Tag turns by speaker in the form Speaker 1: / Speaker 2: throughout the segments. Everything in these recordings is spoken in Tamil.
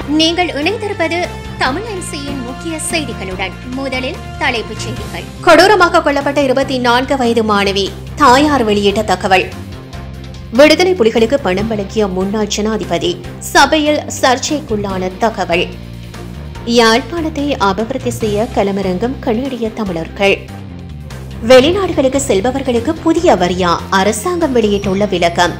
Speaker 1: நீங்கள் இணைந்திருப்பது தமிழ் என்சியின் முக்கிய செய்திகளுடன் முதலில் தலைப்புச் செய்திகள் கொடூரமாக கொல்லப்பட்ட இருபத்தி நான்கு வயது மாணவி தாயார் வெளியிட்ட தகவல் விடுதலை புலிகளுக்கு பணம் வழங்கிய முன்னாள் ஜனாதிபதி சபையில் சர்ச்சைக்குள்ளான தகவல் யாழ்ப்பாணத்தை அபிவிருத்தி செய்ய களமிறங்கும் கனடிய தமிழர்கள் வெளிநாடுகளுக்கு செல்பவர்களுக்கு புதிய வரியா அரசாங்கம் வெளியிட்டுள்ள விளக்கம்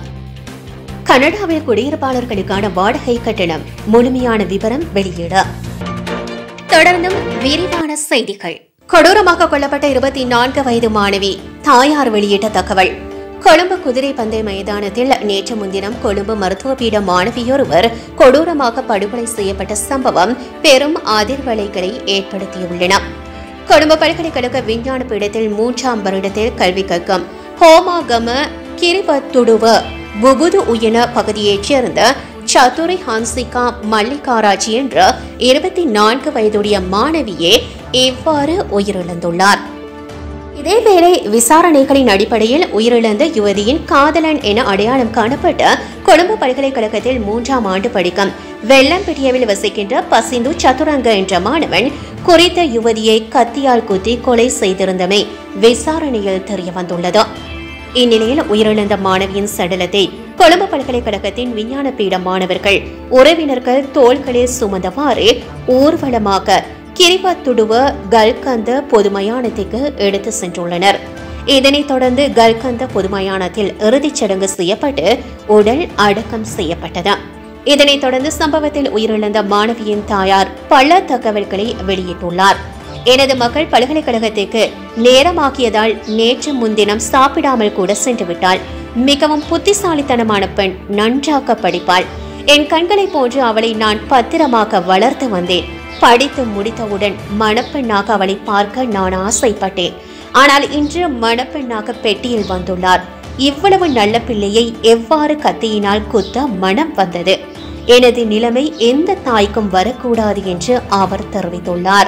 Speaker 1: கனடாவில் குடியிருப்பாளர்களுக்கான வாடகை கட்டணம் முழுமையான விவரம் வெளியிட தொடர்ந்தும் விரிவான செய்திகள் கொடூரமாக கொல்லப்பட்ட இருபத்தி நான்கு வயது மாணவி தாயார் வெளியிட்ட தகவல் கொழும்பு குதிரை பந்தய மைதானத்தில் நேற்று முன்தினம் கொழும்பு மருத்துவ பீட மாணவியொருவர் கொடூரமாக படுகொலை செய்யப்பட்ட சம்பவம் பெரும் அதிர்வலைகளை ஏற்படுத்தியுள்ளன கொழும்பு பல்கலைக்கழக விஞ்ஞான பீடத்தில் மூன்றாம் வருடத்தில் கல்வி கற்கும் ஹோமாகம கிரிபத்துடுவ புகுது உயன பகுதியைச் சேர்ந்த சதுரை ஹன்சிகா மல்லிகாராஜி என்ற இருபத்தி நான்கு வயதுடைய மாணவியே இவ்வாறு உயிரிழந்துள்ளார் இதேவேளை விசாரணைகளின் அடிப்படையில் உயிரிழந்த யுவதியின் காதலன் என அடையாளம் காணப்பட்ட கொழும்பு பல்கலைக்கழகத்தில் மூன்றாம் ஆண்டு படிக்கும் வெள்ளம்பிட்டியவில் வசிக்கின்ற பசிந்து சதுரங்க என்ற மாணவன் குறித்த யுவதியை கத்தியால் குத்தி கொலை செய்திருந்தமை விசாரணையில் தெரியவந்துள்ளது இந்நிலையில் உயிரிழந்த மாணவியின் சடலத்தை கொழும்பு பல்கலைக்கழகத்தின் விஞ்ஞான பீட மாணவர்கள் உறவினர்கள் தோள்களில் சுமந்தவாறு ஊர்வலமாக கிரிவத்துடுவ கல்கந்த பொதுமயானத்துக்கு எடுத்து சென்றுள்ளனர் இதனைத் தொடர்ந்து கல்கந்த பொதுமயானத்தில் இறுதிச் சடங்கு செய்யப்பட்டு உடல் அடக்கம் செய்யப்பட்டது இதனைத் தொடர்ந்து சம்பவத்தில் உயிரிழந்த மாணவியின் தாயார் பல தகவல்களை வெளியிட்டுள்ளார் எனது மகள் பல்கலைக்கழகத்துக்கு நேரமாக்கியதால் நேற்று முன்தினம் சாப்பிடாமல் கூட சென்று விட்டாள் மிகவும் புத்திசாலித்தனமான பெண் நன்றாக படிப்பாள் என் கண்களைப் போன்று அவளை நான் பத்திரமாக வளர்த்து வந்தேன் படித்து முடித்தவுடன் மணப்பெண்ணாக அவளை பார்க்க நான் ஆசைப்பட்டேன் ஆனால் இன்று மணப்பெண்ணாக பெட்டியில் வந்துள்ளார் இவ்வளவு நல்ல பிள்ளையை எவ்வாறு கத்தியினால் குத்த மனம் வந்தது எனது நிலைமை எந்த தாய்க்கும் வரக்கூடாது என்று அவர் தெரிவித்துள்ளார்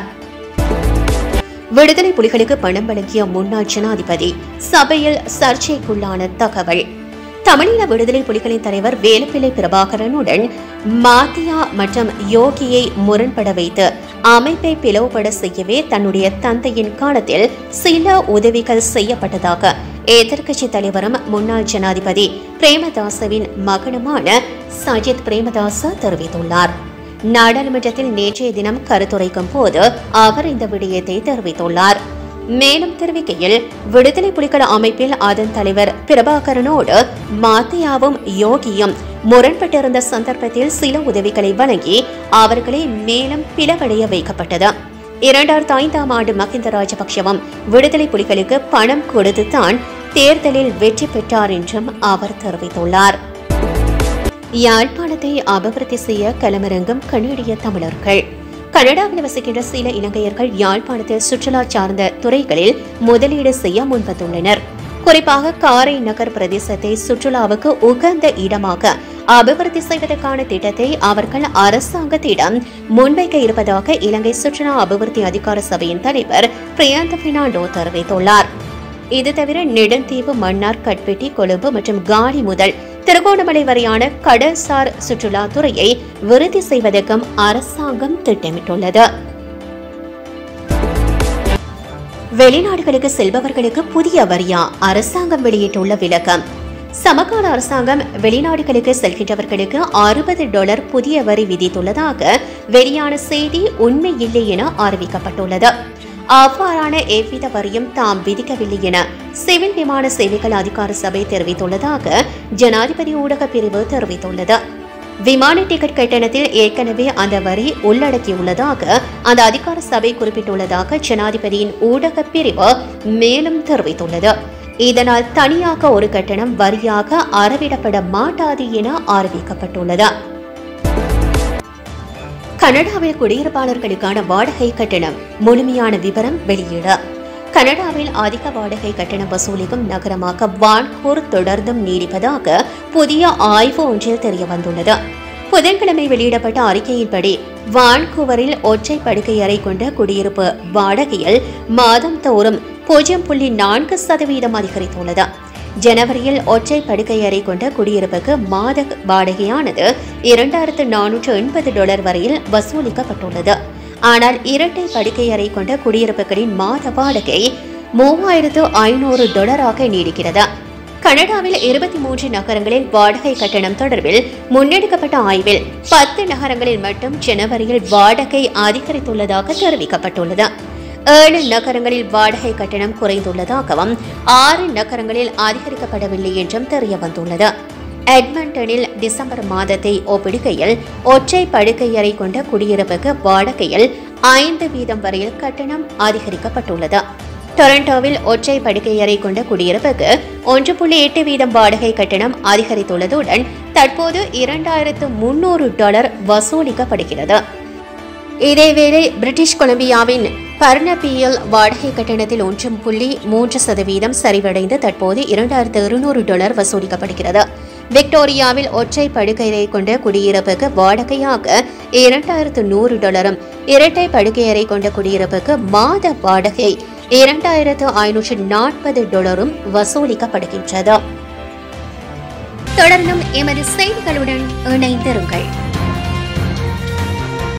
Speaker 1: விடுதலை புலிகளுக்கு பணம் வழங்கிய முன்னாள் ஜனாதிபதி சபையில் சர்ச்சைக்குள்ளான தகவல் தமிழீழ விடுதலை புலிகளின் தலைவர் வேலுப்பிள்ளை பிரபாகரனுடன் மாத்தியா மற்றும் யோகியை முரண்பட வைத்து அமைப்பை பிளவுபட செய்யவே தன்னுடைய தந்தையின் காலத்தில் சில உதவிகள் செய்யப்பட்டதாக எதிர்க்கட்சி தலைவரும் முன்னாள் ஜனாதிபதி பிரேமதாசவின் மகனுமான சஜித் பிரேமதாச தெரிவித்துள்ளார் நாடாளுமன்றத்தில் நேற்றைய தினம் கருத்துரைக்கும் போது அவர் இந்த விடயத்தை தெரிவித்துள்ளார் மேலும் தெரிவிக்கையில் விடுதலை புலிகள் அமைப்பில் அதன் தலைவர் பிரபாகரனோடு மாத்தியாவும் யோகியும் முரண்பட்டிருந்த சந்தர்ப்பத்தில் சில உதவிகளை வழங்கி அவர்களை மேலும் பிளவடைய வைக்கப்பட்டது இரண்டாயிரத்தி ஐந்தாம் ஆண்டு மஹிந்த ராஜபக்சவும் விடுதலை புலிகளுக்கு பணம் கொடுத்துதான் தேர்தலில் வெற்றி பெற்றார் என்றும் அவர் தெரிவித்துள்ளார் யாழ்ப்பாணத்தை அபிவிருத்தி செய்ய களமிறங்கும் கனடிய தமிழர்கள் கனடாவில் வசிக்கின்ற சில இலங்கையர்கள் யாழ்ப்பாணத்தில் சுற்றுலா சார்ந்த துறைகளில் முதலீடு செய்ய முன்வந்துள்ளனர் குறிப்பாக காரை நகர் பிரதேசத்தை சுற்றுலாவுக்கு உகந்த இடமாக அபிவிருத்தி செய்வதற்கான திட்டத்தை அவர்கள் அரசாங்கத்திடம் முன்வைக்க இருப்பதாக இலங்கை சுற்றுலா அபிவிருத்தி அதிகார சபையின் தலைவர் பிரியாந்த பெர்னாண்டோ தெரிவித்துள்ளார் இது தவிர நெடுந்தீவு மன்னார் கட்பெட்டி கொழும்பு மற்றும் காலி முதல் திருகோணமலை வரையான கடல்சார் சுற்றுலா துறையை விருத்தி செய்வதற்கும் அரசாங்கம் திட்டமிட்டுள்ளது வெளிநாடுகளுக்கு செல்பவர்களுக்கு புதிய வரியா அரசாங்கம் வெளியிட்டுள்ள விளக்கம் சமகால அரசாங்கம் வெளிநாடுகளுக்கு செல்கின்றவர்களுக்கு அறுபது டாலர் புதிய வரி விதித்துள்ளதாக வெளியான செய்தி உண்மை இல்லை என அறிவிக்கப்பட்டுள்ளது அவ்வாறான எவ்வித வரியும் தாம் விதிக்கவில்லை என சிவில் விமான சேவைகள் அதிகார சபை தெரிவித்துள்ளதாக ஜனாதிபதி ஊடக பிரிவு தெரிவித்துள்ளது விமான டிக்கெட் கட்டணத்தில் ஏற்கனவே அந்த வரி உள்ளடக்கியுள்ளதாக அந்த அதிகார சபை குறிப்பிட்டுள்ளதாக ஜனாதிபதியின் ஊடக பிரிவு மேலும் தெரிவித்துள்ளது இதனால் தனியாக ஒரு கட்டணம் வரியாக அறவிடப்பட மாட்டாது என அறிவிக்கப்பட்டுள்ளது கனடாவில் குடியிருப்பாளர்களுக்கான வாடகை கட்டணம் முழுமையான விவரம் வெளியிட கனடாவில் அதிக வாடகை கட்டணம் வசூலிக்கும் நகரமாக வான்கூர் தொடர்ந்தும் நீடிப்பதாக புதிய ஆய்வு ஒன்றில் தெரியவந்துள்ளது புதன்கிழமை வெளியிடப்பட்ட அறிக்கையின்படி வான்கூவரில் ஒற்றை படுக்கை அறை கொண்ட குடியிருப்பு வாடகையில் மாதம் தோறும் பூஜ்ஜியம் புள்ளி நான்கு சதவீதம் அதிகரித்துள்ளது ஜனவரியில் ஒற்றை படுக்கை அறை கொண்ட குடியிருப்புக்கு மாத வாடகையானது இரண்டாயிரத்து நானூற்று எண்பது டாலர் வரையில் வசூலிக்கப்பட்டுள்ளது ஆனால் இரட்டை படுக்கை அறை கொண்ட குடியிருப்புகளின் மாத வாடகை மூவாயிரத்து ஐநூறு டாலராக நீடிக்கிறது கனடாவில் இருபத்தி மூன்று நகரங்களில் வாடகை கட்டணம் தொடர்பில் முன்னெடுக்கப்பட்ட ஆய்வில் பத்து நகரங்களில் மட்டும் ஜனவரியில் வாடகை அதிகரித்துள்ளதாக தெரிவிக்கப்பட்டுள்ளது ஏழு நகரங்களில் வாடகை கட்டணம் குறைந்துள்ளதாகவும் ஆறு நகரங்களில் அதிகரிக்கப்படவில்லை என்றும் தெரிய வந்துள்ளது எட்மண்டனில் டிசம்பர் மாதத்தை ஒப்பிடுகையில் ஒற்றை படுக்கையறை கொண்ட குடியிருப்புக்கு வாடகையில் ஐந்து வீதம் வரையில் கட்டணம் அதிகரிக்கப்பட்டுள்ளது டொரண்டோவில் ஒற்றை படுக்கையறை கொண்ட குடியிருப்புக்கு ஒன்று புள்ளி எட்டு வீதம் வாடகை கட்டணம் அதிகரித்துள்ளதுடன் தற்போது இரண்டாயிரத்து முன்னூறு டாலர் வசூலிக்கப்படுகிறது இதேவேளை பிரிட்டிஷ் கொலம்பியாவின் பர்னபியல் வாடகை கட்டணத்தில் ஒன்று புள்ளி மூன்று சதவீதம் சரிவடைந்து தற்போது இரண்டாயிரத்து இருநூறு டாலர் வசூலிக்கப்படுகிறது விக்டோரியாவில் ஒற்றை படுக்கையறை கொண்ட குடியிருப்புக்கு வாடகையாக இரண்டாயிரத்து நூறு டாலரும் இரட்டை படுக்கையறை கொண்ட குடியிருப்புக்கு மாத வாடகை இரண்டாயிரத்து ஐநூற்று நாற்பது டாலரும் வசூலிக்கப்படுகின்றது தொடர்ந்தும் எமது செய்திகளுடன் இணைந்திருங்கள்